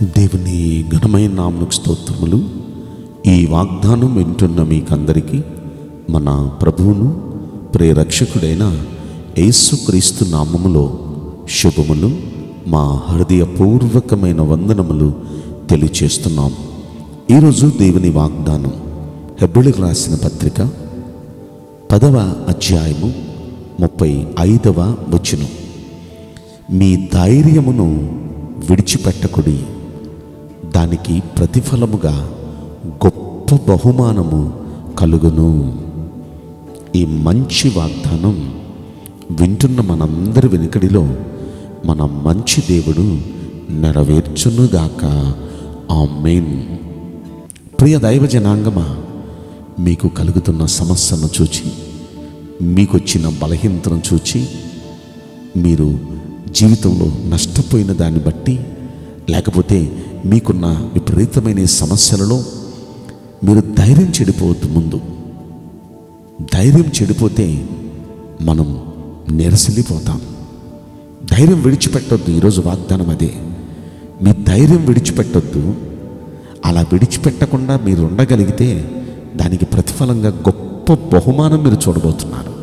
దేవుని ఘనమైన నామకు స్తోత్రములు ఈ వాగ్దానం వింటున్న మీకందరికీ మన ప్రభువును ప్రేరక్షకుడైన యేసుక్రీస్తు నామములో శుభములు మా హృదయపూర్వకమైన వందనములు తెలియచేస్తున్నాం ఈరోజు దేవుని వాగ్దానం హెబ్రిలకు రాసిన పత్రిక పదవ అధ్యాయము ముప్పై ఐదవ వచనం మీ ధైర్యమును విడిచిపెట్టకుడి దానికి ప్రతిఫలముగా గొప్ప బహుమానము కలుగును ఈ మంచి వాగ్దానం వింటున్న మనందరి వెనుకడిలో మన మంచి దేవుడు నెరవేర్చునుగాక ఆమెన్ ప్రియ దైవ జనాంగమా మీకు కలుగుతున్న సమస్యను చూచి మీకు వచ్చిన బలహీనతను చూచి మీరు జీవితంలో నష్టపోయిన దాన్ని బట్టి లేకపోతే మీకున్న విపరీతమైన ఈ సమస్యలలో మీరు ధైర్యం చెడిపోవద్దు ముందు ధైర్యం చెడిపోతే మనం నిరసిల్లిపోతాం ధైర్యం విడిచిపెట్టొద్దు ఈరోజు వాగ్దానం అదే మీ ధైర్యం విడిచిపెట్టొద్దు అలా విడిచిపెట్టకుండా మీరు ఉండగలిగితే దానికి ప్రతిఫలంగా గొప్ప బహుమానం మీరు చూడబోతున్నారు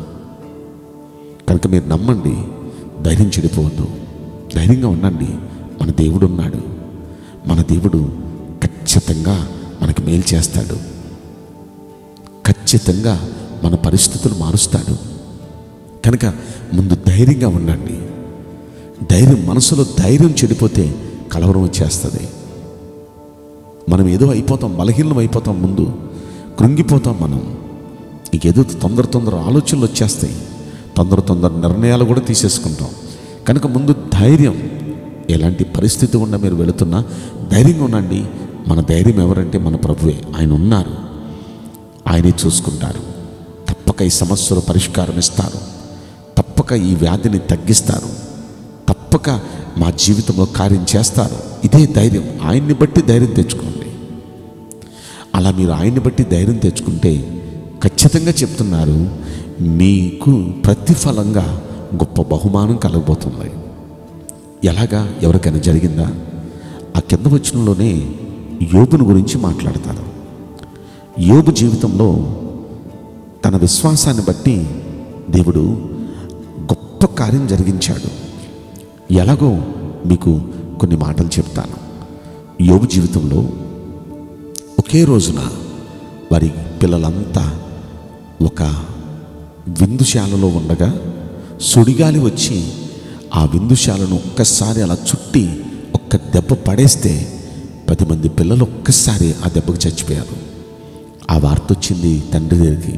కనుక మీరు నమ్మండి ధైర్యం చెడిపోవద్దు ధైర్యంగా ఉండండి మన దేవుడు ఉన్నాడు మన దేవుడు ఖచ్చితంగా మనకు మేలు చేస్తాడు ఖచ్చితంగా మన పరిస్థితులు మారుస్తాడు కనుక ముందు ధైర్యంగా ఉండండి ధైర్యం మనసులో ధైర్యం చెడిపోతే కలవరం వచ్చేస్తుంది మనం ఏదో అయిపోతాం బలహీనం అయిపోతాం ముందు కృంగిపోతాం మనం ఇంకేదో తొందర తొందర ఆలోచనలు వచ్చేస్తాయి తొందర తొందర నిర్ణయాలు కూడా తీసేసుకుంటాం కనుక ముందు ధైర్యం ఎలాంటి పరిస్థితి గుండా మీరు వెళుతున్నా ధైర్యంగా ఉండండి మన ధైర్యం ఎవరంటే మన ప్రభువే ఆయన ఉన్నారు ఆయనే చూసుకుంటారు తప్పక ఈ సమస్యలు పరిష్కారం ఇస్తారు తప్పక ఈ వ్యాధిని తగ్గిస్తారు తప్పక మా జీవితంలో కార్యం చేస్తారు ఇదే ధైర్యం ఆయన్ని బట్టి ధైర్యం తెచ్చుకోండి అలా మీరు ఆయన్ని బట్టి ధైర్యం తెచ్చుకుంటే ఖచ్చితంగా చెప్తున్నారు మీకు ప్రతిఫలంగా గొప్ప బహుమానం కలగబోతుంది ఎలాగా ఎవరికైనా జరిగిందా ఆ కింద వచనంలోనే యోబుని గురించి మాట్లాడతారు యోబు జీవితంలో తన విశ్వాసాన్ని బట్టి దేవుడు గొప్ప కార్యం జరిగించాడు ఎలాగో మీకు కొన్ని మాటలు చెప్తాను యోబు జీవితంలో ఒకే రోజున వారి పిల్లలంతా ఒక విందుశాలలో ఉండగా సుడిగాలి వచ్చి ఆ విందుశాలను ఒక్కసారి అలా చుట్టి ఒక్క దెబ్బ పడేస్తే పది మంది పిల్లలు ఒక్కసారి ఆ దెబ్బకు చచ్చిపోయారు ఆ వార్త వచ్చింది తండ్రి దగ్గరికి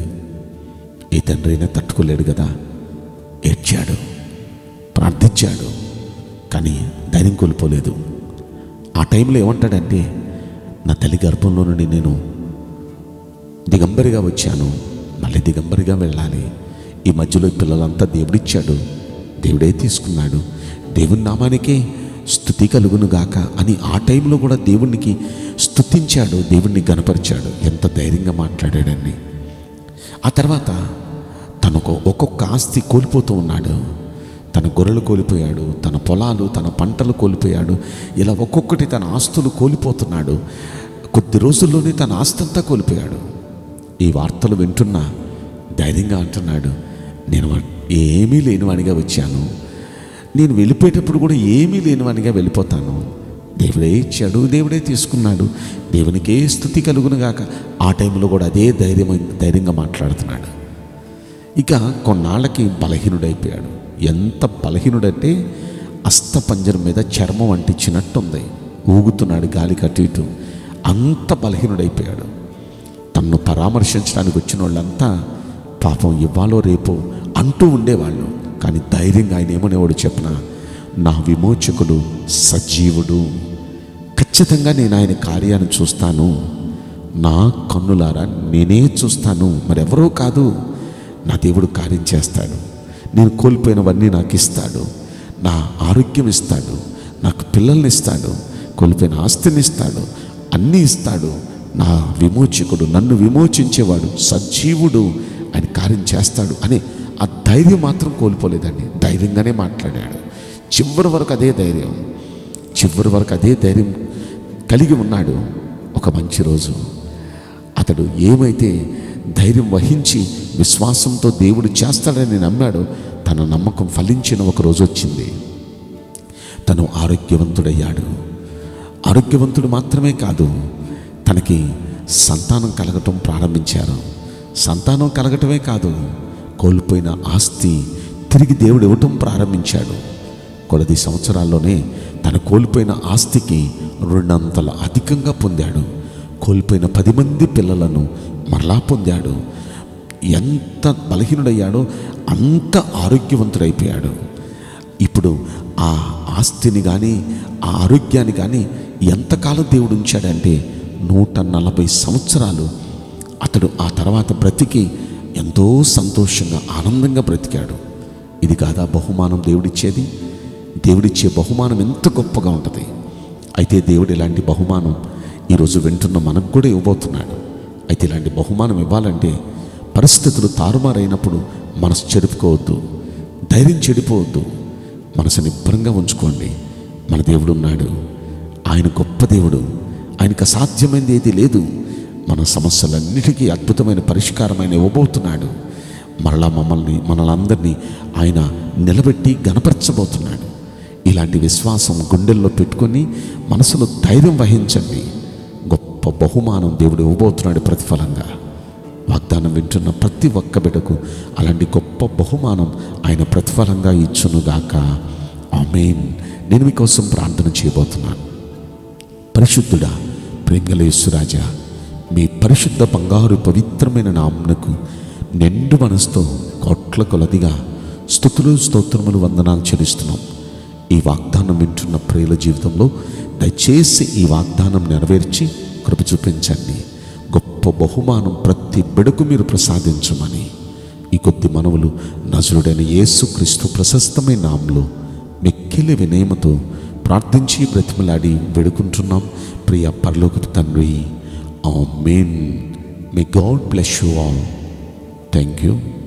ఏ తండ్రి అయినా తట్టుకోలేడు కదా ఏడ్చాడు ప్రార్థించాడు కానీ ధైర్యం కోల్పోలేదు ఆ టైంలో ఏమంటాడంటే నా తల్లి గర్భంలో నుండి నేను దిగంబరిగా వచ్చాను మళ్ళీ దిగంబరిగా వెళ్ళాలి ఈ మధ్యలో ఈ పిల్లలంతా దేవుడిచ్చాడు దేవుడే తీసుకున్నాడు దేవుని నామానికే స్థుతి కలుగును గాక అని ఆ టైంలో కూడా దేవునికి స్థుతించాడు దేవుణ్ణి గనపరిచాడు ఎంత ధైర్యంగా మాట్లాడాడని ఆ తర్వాత తనకు ఒక్కొక్క ఆస్తి కోల్పోతూ ఉన్నాడు తన గొర్రెలు కోల్పోయాడు తన పొలాలు తన పంటలు కోల్పోయాడు ఇలా ఒక్కొక్కటి తన ఆస్తులు కోల్పోతున్నాడు కొద్ది రోజుల్లోనే తన ఆస్తి అంతా కోల్పోయాడు ఈ వార్తలు వింటున్నా ధైర్యంగా అంటున్నాడు నేను ఏమీ లేనివాడిగా వచ్చాను నేను వెళ్ళిపోయేటప్పుడు కూడా ఏమీ లేనివాడిగా వెళ్ళిపోతాను దేవుడే ఇచ్చాడు దేవుడే తీసుకున్నాడు దేవునికే స్థుతి కలుగునుగాక ఆ టైంలో కూడా అదే ధైర్యం ధైర్యంగా మాట్లాడుతున్నాడు ఇక కొన్నాళ్ళకి బలహీనుడైపోయాడు ఎంత బలహీనుడంటే అస్థపంజరం మీద చర్మం అంటించినట్టుంది ఊగుతున్నాడు గాలి కట్టు ఇటు అంత బలహీనుడైపోయాడు తన్ను పరామర్శించడానికి వచ్చిన వాళ్ళంతా పాపం ఇవ్వాలో రేపో అంటూ ఉండేవాళ్ళు కానీ ధైర్యంగా ఆయన ఏమనేవాడు చెప్పిన నా విమోచకుడు సజీవుడు ఖచ్చితంగా నేను ఆయన కార్యాన్ని చూస్తాను నా కన్నులారా నేనే చూస్తాను మరెవరో కాదు నా దేవుడు కార్యం చేస్తాడు నేను కోల్పోయినవన్నీ నాకు ఇస్తాడు నా ఆరోగ్యం ఇస్తాడు నాకు పిల్లల్ని ఇస్తాడు కోల్పోయిన ఆస్తిని ఇస్తాడు అన్నీ ఇస్తాడు నా విమోచకుడు నన్ను విమోచించేవాడు సజీవుడు ఆయన కార్యం చేస్తాడు అని ఆ ధైర్యం మాత్రం కోల్పోలేదండి ధైర్యంగానే మాట్లాడాడు చివరి వరకు అదే ధైర్యం చివరి వరకు అదే ధైర్యం కలిగి ఉన్నాడు ఒక మంచి రోజు అతడు ఏమైతే ధైర్యం వహించి విశ్వాసంతో దేవుడు చేస్తాడని నమ్మాడో తన నమ్మకం ఫలించిన ఒక రోజు వచ్చింది తను ఆరోగ్యవంతుడయ్యాడు ఆరోగ్యవంతుడు మాత్రమే కాదు తనకి సంతానం కలగటం ప్రారంభించారు సంతానం కలగటమే కాదు కోల్పోయిన ఆస్తి తిరిగి దేవుడు ఇవ్వటం ప్రారంభించాడు కొలది సంవత్సరాల్లోనే తను కోల్పోయిన ఆస్తికి రెండంతల అధికంగా పొందాడు కోల్పోయిన పది మంది పిల్లలను మరలా పొందాడు ఎంత బలహీనుడయ్యాడో అంత ఆరోగ్యవంతుడైపోయాడు ఇప్పుడు ఆ ఆస్తిని కానీ ఆ ఆరోగ్యాన్ని కానీ ఎంతకాలం దేవుడు ఉంచాడంటే నూట నలభై సంవత్సరాలు అతడు ఆ తర్వాత బ్రతికి ఎంతో సంతోషంగా ఆనందంగా బ్రతికాడు ఇది కాదా బహుమానం దేవుడిచ్చేది దేవుడిచ్చే బహుమానం ఎంత గొప్పగా ఉంటుంది అయితే దేవుడు ఇలాంటి బహుమానం ఈరోజు వింటున్న మనకు కూడా ఇవ్వబోతున్నాడు అయితే ఇలాంటి బహుమానం ఇవ్వాలంటే పరిస్థితులు తారుమారైనప్పుడు మనసు చెడుపుకోవద్దు ధైర్యం చెడిపోవద్దు మనసు నిబ్బరంగా ఉంచుకోండి మన దేవుడు ఉన్నాడు ఆయన గొప్ప దేవుడు ఆయనకు అసాధ్యమైనది ఏది లేదు మన సమస్యలన్నిటికీ అద్భుతమైన పరిష్కారం ఆయన ఇవ్వబోతున్నాడు మరలా మమ్మల్ని మనలందరినీ ఆయన నిలబెట్టి గనపరచబోతున్నాడు ఇలాంటి విశ్వాసం గుండెల్లో పెట్టుకొని మనసులో ధైర్యం వహించండి గొప్ప బహుమానం దేవుడు ఇవ్వబోతున్నాడు ప్రతిఫలంగా వాగ్దానం వింటున్న ప్రతి ఒక్క బిడ్డకు అలాంటి గొప్ప బహుమానం ఆయన ప్రతిఫలంగా ఇచ్చునుగాక ఆమెన్ నేను మీకోసం ప్రార్థన చేయబోతున్నాను పరిశుద్ధుడా ప్రేంగల యేసురాజా మీ పరిశుద్ధ బంగారు పవిత్రమైన నామునకు నిండు మనసుతో కోట్ల కొలదిగా స్థుతులు స్తోత్రములు వందనాలు చెల్లిస్తున్నాం ఈ వాగ్దానం వింటున్న ప్రియుల జీవితంలో దయచేసి ఈ వాగ్దానం నెరవేర్చి కృప చూపించండి గొప్ప బహుమానం ప్రతి బిడకు మీరు ప్రసాదించమని ఈ కొద్ది మనవులు నజరుడైన యేసుక్రీస్తు ప్రశస్తమైన నామంలో మిక్కిలి వినయమతో ప్రార్థించి బ్రతిమలాడి వేడుకుంటున్నాం ప్రియ పరలోకపు తండ్రి amen may God bless you all thank you